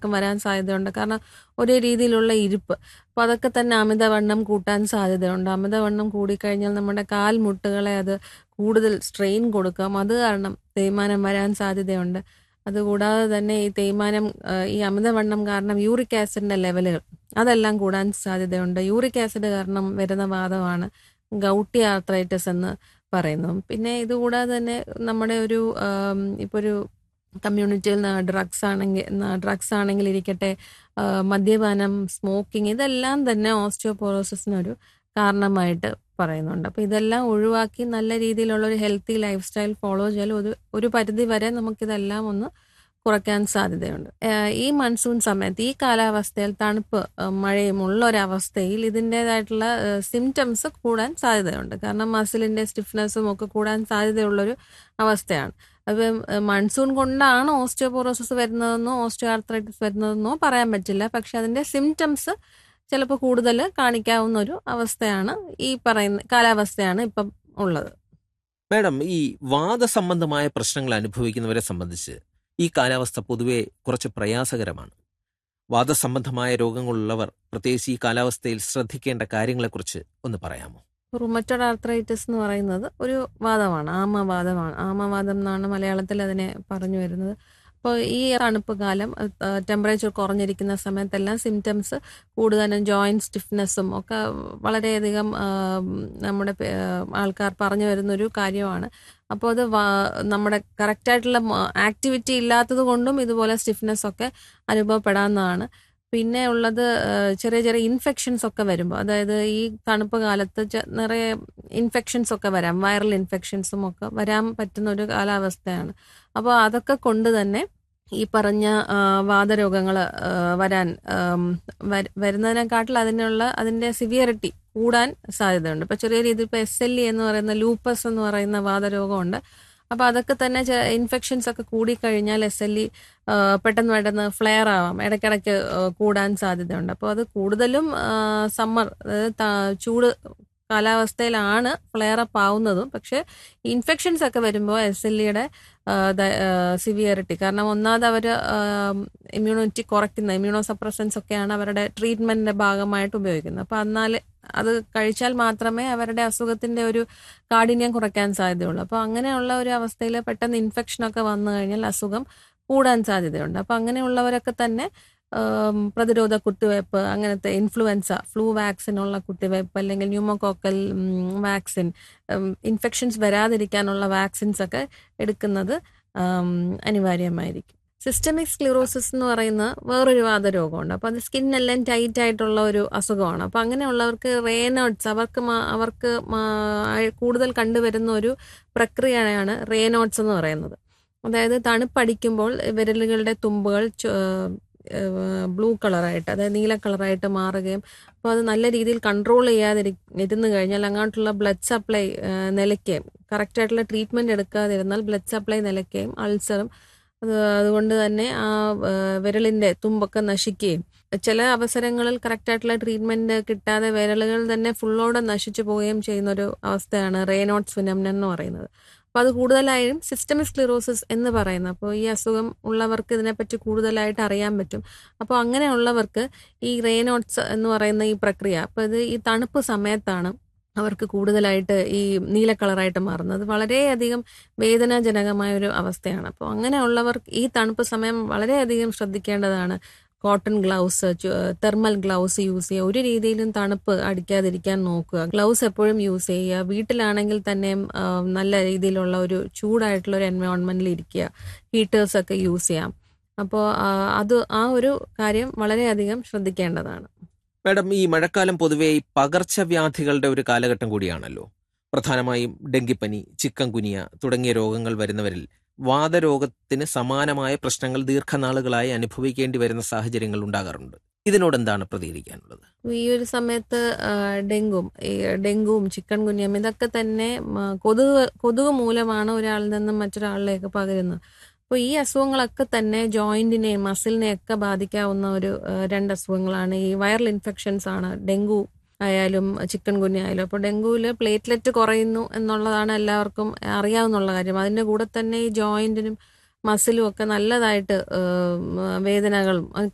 എല്ലാവർക്കും വരാൻ സാധ്യതയുണ്ട് കാരണം ഒരേ രീതിയിലുള്ള ഇരിപ്പ് അപ്പോൾ അതൊക്കെ തന്നെ അമിതവണ്ണം കൂട്ടാൻ സാധ്യതയുണ്ട് അമിതവണ്ണം കൂടിക്കഴിഞ്ഞാൽ നമ്മുടെ കാൽമുട്ടുകളെ അത് കൂടുതൽ സ്ട്രെയിൻ കൊടുക്കാം അത് കാരണം തേയ്മാനം വരാൻ സാധ്യതയുണ്ട് അതുകൂടാതെ തന്നെ ഈ തേയ്മാനം ആ, ഈ അമിതവണ്ണം കാരണം യൂറിക് ആസിഡിന്റെ ലെവലുകൾ അതെല്ലാം കൂടാൻ സാധ്യതയുണ്ട് യൂറിക് ആസിഡ് കാരണം വരുന്ന വാദമാണ് ഗൗട്ടി ആർത്രൈറ്റിസ് എന്ന് പറയുന്നു പിന്നെ ഇതുകൂടാതെ തന്നെ നമ്മുടെ ഒരു ആം, ഇപ്പൊ ഒരു കമ്മ്യൂണിറ്റിയിൽ ഡ്രഗ്സ് ആണെങ്കിൽ ഡ്രഗ്സ് ആണെങ്കിൽ ഇരിക്കട്ടെ ആ, മദ്യപാനം സ്മോക്കിംഗ് ഇതെല്ലാം തന്നെ ഓസ്റ്റിയോപോറോസിസിനൊരു കാരണമായിട്ട് പറയുന്നുണ്ട് അപ്പോൾ ഇതെല്ലാം ഒഴിവാക്കി നല്ല രീതിയിലുള്ള ഒരു ഹെൽത്തി ലൈഫ് സ്റ്റൈൽ ഫോളോ ചെയ്താൽ ഒരു ഒരു പരിധി വരെ നമുക്കിതെല്ലാം ഒന്ന് കുറയ്ക്കാൻ സാധ്യതയുണ്ട് ഏഹ് ഈ മൺസൂൺ സമയത്ത് ഈ കാലാവസ്ഥയിൽ തണുപ്പ് ഏഹ് മഴയും ഉള്ള ഒരവസ്ഥയിൽ ഇതിൻ്റെതായിട്ടുള്ള സിംറ്റംസ് കൂടാൻ സാധ്യതയുണ്ട് കാരണം മസിലിന്റെ സ്റ്റിഫ്നെസ്സും ഒക്കെ കൂടാൻ സാധ്യതയുള്ളൊരു അവസ്ഥയാണ് അപ്പം മൺസൂൺ കൊണ്ടാണ് ഓസ്റ്റിയോപോറോസിസ് വരുന്നതെന്നോ ഓസ്റ്റിയോ ആർത്രൈറ്റിസ് വരുന്നതെന്നോ പറയാൻ പറ്റില്ല പക്ഷെ അതിന്റെ സിംറ്റംസ് ചിലപ്പോൾ കൂടുതൽ കാണിക്കാവുന്ന ഒരു അവസ്ഥയാണ് ഈ പറയുന്ന കാലാവസ്ഥയാണ് ഇപ്പം ഉള്ളത് മാഡം ഈ വാദസംബന്ധമായ പ്രശ്നങ്ങൾ അനുഭവിക്കുന്നവരെ സംബന്ധിച്ച് ഈ കാലാവസ്ഥ പൊതുവെ കുറച്ച് പ്രയാസകരമാണ് വാദസംബന്ധമായ രോഗങ്ങളുള്ളവർ പ്രത്യേകിച്ച് ഈ കാലാവസ്ഥയിൽ ശ്രദ്ധിക്കേണ്ട കാര്യങ്ങളെക്കുറിച്ച് ഒന്ന് പറയാമോ റുമറ്റോഡ് ആർത്രൈറ്റിസ് എന്ന് പറയുന്നത് ഒരു വാദമാണ് ആമവാദമാണ് ആമവാദം എന്നാണ് മലയാളത്തിൽ അതിനെ പറഞ്ഞു വരുന്നത് അപ്പോൾ ഈ തണുപ്പ് കാലം ടെമ്പറേച്ചർ കുറഞ്ഞിരിക്കുന്ന സമയത്തെല്ലാം സിംറ്റംസ് കൂടുതലും ജോയിന്റ് സ്റ്റിഫ്നെസ്സും ഒക്കെ വളരെയധികം ആ, നമ്മുടെ പേ- ആൾക്കാർ പറഞ്ഞു വരുന്നൊരു കാര്യമാണ് അപ്പോൾ അത് വാ- നമ്മുടെ കറക്റ്റായിട്ടുള്ള ആക്ടിവിറ്റി ഇല്ലാത്തത് കൊണ്ടും ഇതുപോലെ സ്റ്റിഫ്നെസ് ഒക്കെ അനുഭവപ്പെടാവുന്നതാണ് പിന്നെ ഉള്ളത് ആ, ചെറിയ ചെറിയ ഇൻഫെക്ഷൻസ് ഒക്കെ വരുമ്പോൾ അതായത് ഈ തണുപ്പ് കാലത്ത് ചെ- നിറയെ ഇൻഫെക്ഷൻസ് ഒക്കെ വരാം വൈറൽ ഇൻഫെക്ഷൻസും ഒക്കെ വരാൻ പറ്റുന്ന ഒരു കാലാവസ്ഥയാണ് അപ്പോൾ അതൊക്കെ കൊണ്ട് തന്നെ ഈ പറഞ്ഞ ആ, വാതരോഗങ്ങൾ വരാൻ ആം, വര- വരുന്നതിനെക്കാട്ടിൽ അതിനുള്ള അതിന്റെ സിവിയറിറ്റി കൂടാൻ സാധ്യതയുണ്ട് ഇപ്പൊ ചെറിയ രീതിയിൽ ഇപ്പൊ എസ് എൽ ഇ എന്ന് പറയുന്ന ലൂപ്പസ് എന്ന് പറയുന്ന വാതരോഗമുണ്ട് അപ്പൊ അതൊക്കെ തന്നെ ഇൻഫെക്ഷൻസ് ഒക്കെ കൂടിക്കഴിഞ്ഞാൽ എസ് എൽ ഇ പെട്ടെന്ന് പെട്ടെന്ന് ഫ്ലെയർ ആവാം ഇടയ്ക്കിടയ്ക്ക് ആ, കൂടാൻ സാധ്യതയുണ്ട് അപ്പോൾ അത് കൂടുതലും സമ്മർ അതായത് ത- ചൂട് കാലാവസ്ഥയിലാണ് ഫ്ലെയർ അപ്പ് ആവുന്നതും പക്ഷെ ഇൻഫെക്ഷൻസ് ഒക്കെ വരുമ്പോൾ എസ് എൽ ഇയുടെ സിവിയറിറ്റി കാരണം ഒന്നാമത് അവർ ഇമ്മ്യൂണിറ്റി കുറയ്ക്കുന്ന ഇമ്മ്യൂണോ സപ്രസൻസ് ഒക്കെയാണ് അവരുടെ ട്രീറ്റ്മെന്റിന്റെ ഭാഗമായിട്ട് ഉപയോഗിക്കുന്നത് അപ്പൊ എന്നാൽ അത് കഴിച്ചാൽ മാത്രമേ അവരുടെ അസുഖത്തിന്റെ ഒരു കാഠിന്യം കുറയ്ക്കാൻ സാധ്യതയുള്ളൂ അപ്പോൾ അങ്ങനെയുള്ള ഒരു അവസ്ഥയിൽ പെട്ടെന്ന് ഇൻഫെക്ഷൻ ഒക്കെ വന്നു കഴിഞ്ഞാൽ അസുഖം കൂടാൻ സാധ്യതയുണ്ട് അപ്പൊ അങ്ങനെയുള്ളവരൊക്കെ തന്നെ ആം, പ്രതിരോധ കുത്തിവയ്പ്പ് അങ്ങനത്തെ ഇൻഫ്ലുവൻസ ഫ്ലൂ വാക്സിനുള്ള കുത്തിവയ്പ്പ് അല്ലെങ്കിൽ ന്യൂമോകോക്കൽ വാക്സിൻ ഇൻഫെക്ഷൻസ് വരാതിരിക്കാനുള്ള വാക്സിൻസ് ഒക്കെ എടുക്കുന്നത് ആം, അനിവാര്യമായിരിക്കും സിസ്റ്റമിക് സ്ക്ലിറോസിസ് എന്ന് പറയുന്ന വേറൊരു വാതരോഗമുണ്ട് അപ്പോൾ അത് സ്കിന്നെല്ലാം ടൈറ്റ് ആയിട്ടുള്ള ഒരു അസുഖമാണ് അപ്പോൾ അങ്ങനെയുള്ളവർക്ക് റേനോട്സ് അവർക്ക് മാ- അവർക്ക് മാ- കൂടുതൽ കണ്ടുവരുന്ന ഒരു പ്രക്രിയയാണ് റേനോട്സ് എന്ന് പറയുന്നത് അതായത് തണുപ്പടിക്കുമ്പോൾ വിരലുകളുടെ തുമ്പുകൾ ബ്ലൂ കളറായിട്ട് അതായത് നീല കളറായിട്ട് മാറുകയും അപ്പോൾ അത് നല്ല രീതിയിൽ കൺട്രോൾ ചെയ്യാതെ ഇരുന്ന് കഴിഞ്ഞാൽ അങ്ങോട്ടുള്ള ബ്ലഡ് സപ്ലൈ നിലയ്ക്കുകയും കറക്റ്റായിട്ടുള്ള ട്രീറ്റ്മെൻറ്റ് എടുക്കാതിരുന്നാൽ ബ്ലഡ് സപ്ലൈ നിലയ്ക്കുകയും അൾസറും അത് അതുകൊണ്ട് തന്നെ ആ ആ, വിരലിന്റെ തുമ്പൊക്കെ നശിക്കുകയും ചില അവസരങ്ങളിൽ കറക്റ്റായിട്ടുള്ള ട്രീറ്റ്മെന്റ് കിട്ടാതെ വിരലുകൾ തന്നെ ഫുള്ളോടെ നശിച്ചു പോവുകയും ചെയ്യുന്ന ഒരു അവസ്ഥയാണ് റേനോട്സ് ഫിനമിനൻ എന്ന് പറയുന്നത് അപ്പോൾ അത് കൂടുതലായും സിസ്റ്റമിക് സ്ക്ലിറോസിസ് എന്ന് പറയുന്നത് അപ്പോൾ ഈ അസുഖം ഉള്ളവർക്ക് ഇതിനെപ്പറ്റി കൂടുതലായിട്ട് അറിയാൻ പറ്റും അപ്പോൾ അങ്ങനെയുള്ളവർക്ക് ഈ റേനോട്സ് എന്ന് പറയുന്ന ഈ പ്രക്രിയ അപ്പോൾ ഇത് ഈ തണുപ്പ് സമയത്താണ് അവർക്ക് കൂടുതലായിട്ട് ഈ നീല കളറായിട്ട് മാറുന്നത് വളരെയധികം വേദനാജനകമായ ഒരു അവസ്ഥയാണ് അപ്പോൾ അങ്ങനെയുള്ളവർക്ക് ഈ തണുപ്പ് സമയം വളരെയധികം ശ്രദ്ധിക്കേണ്ടതാണ് cotton gloves thermal gloves use ചെയ്യുക ഒരു രീതിയിലും തണുപ്പ് അടിക്കാതിരിക്കാൻ നോക്കുക ഗ്ലൗസ് എപ്പോഴും യൂസ് ചെയ്യുക വീട്ടിലാണെങ്കിൽ തന്നെയും ആ, നല്ല രീതിയിലുള്ള ഒരു ചൂടായിട്ടുള്ള ഒരു എൻവയോൺമെന്റിൽ ഇരിക്കുക ഹീറ്റേഴ്സ് ഒക്കെ യൂസ് ചെയ്യാം അപ്പോൾ അത് ആ ഒരു കാര്യം വളരെയധികം ശ്രദ്ധിക്കേണ്ടതാണ് മാഡം ഈ മഴക്കാലം പൊതുവെ ഈ പകർച്ചവ്യാധികളുടെ ഒരു കാലഘട്ടം കൂടിയാണല്ലോ പ്രധാനമായും ഡെങ്കിപ്പനി ചിക്കൻ കുനിയ തുടങ്ങിയ രോഗങ്ങൾ വരുന്നവരിൽ വാതരോഗത്തിന് സമാനമായ പ്രശ്നങ്ങൾ ദീർഘനാളുകളായി അനുഭവിക്കേണ്ടി വരുന്ന സാഹചര്യങ്ങൾ ഉണ്ടാകാറുണ്ട് ഇതിനോട് എന്താണ് പ്രതികരിക്കാനുള്ളത് ഈ ഒരു സമയത്ത് ആ, ഡെങ്കും ഈ ഡെങ്കുവും ചിക്കൻ കുനിയം ഇതൊക്കെ തന്നെ മ, കൊതുക് കൊതുക് മൂലമാണ് ഒരാളിൽ നിന്നും മറ്റൊരാളിലേക്ക് പകരുന്നത് അപ്പോൾ ഈ അസുഖങ്ങളൊക്കെ തന്നെ ജോയിന്റിനെയും മസിലിനെയും ഒക്കെ ബാധിക്കാവുന്ന ഒരു ആ, രണ്ട് അസുഖങ്ങളാണ് ഈ വൈറൽ ഇൻഫെക്ഷൻസ് ആണ് ഡെങ്കു ആയാലും ചിക്കൻ കുഞ്ഞ ആയാലും അപ്പോൾ ഡെങ്കുവിൽ പ്ലേറ്റ്ലെറ്റ് കുറയുന്നു എന്നുള്ളതാണ് എല്ലാവർക്കും അറിയാവുന്നുള്ള കാര്യം അതിൻ്റെ കൂടെ തന്നെ ഈ ജോയിന്റിനും മസിലും ഒക്കെ നല്ലതായിട്ട് ആ, വേദനകളും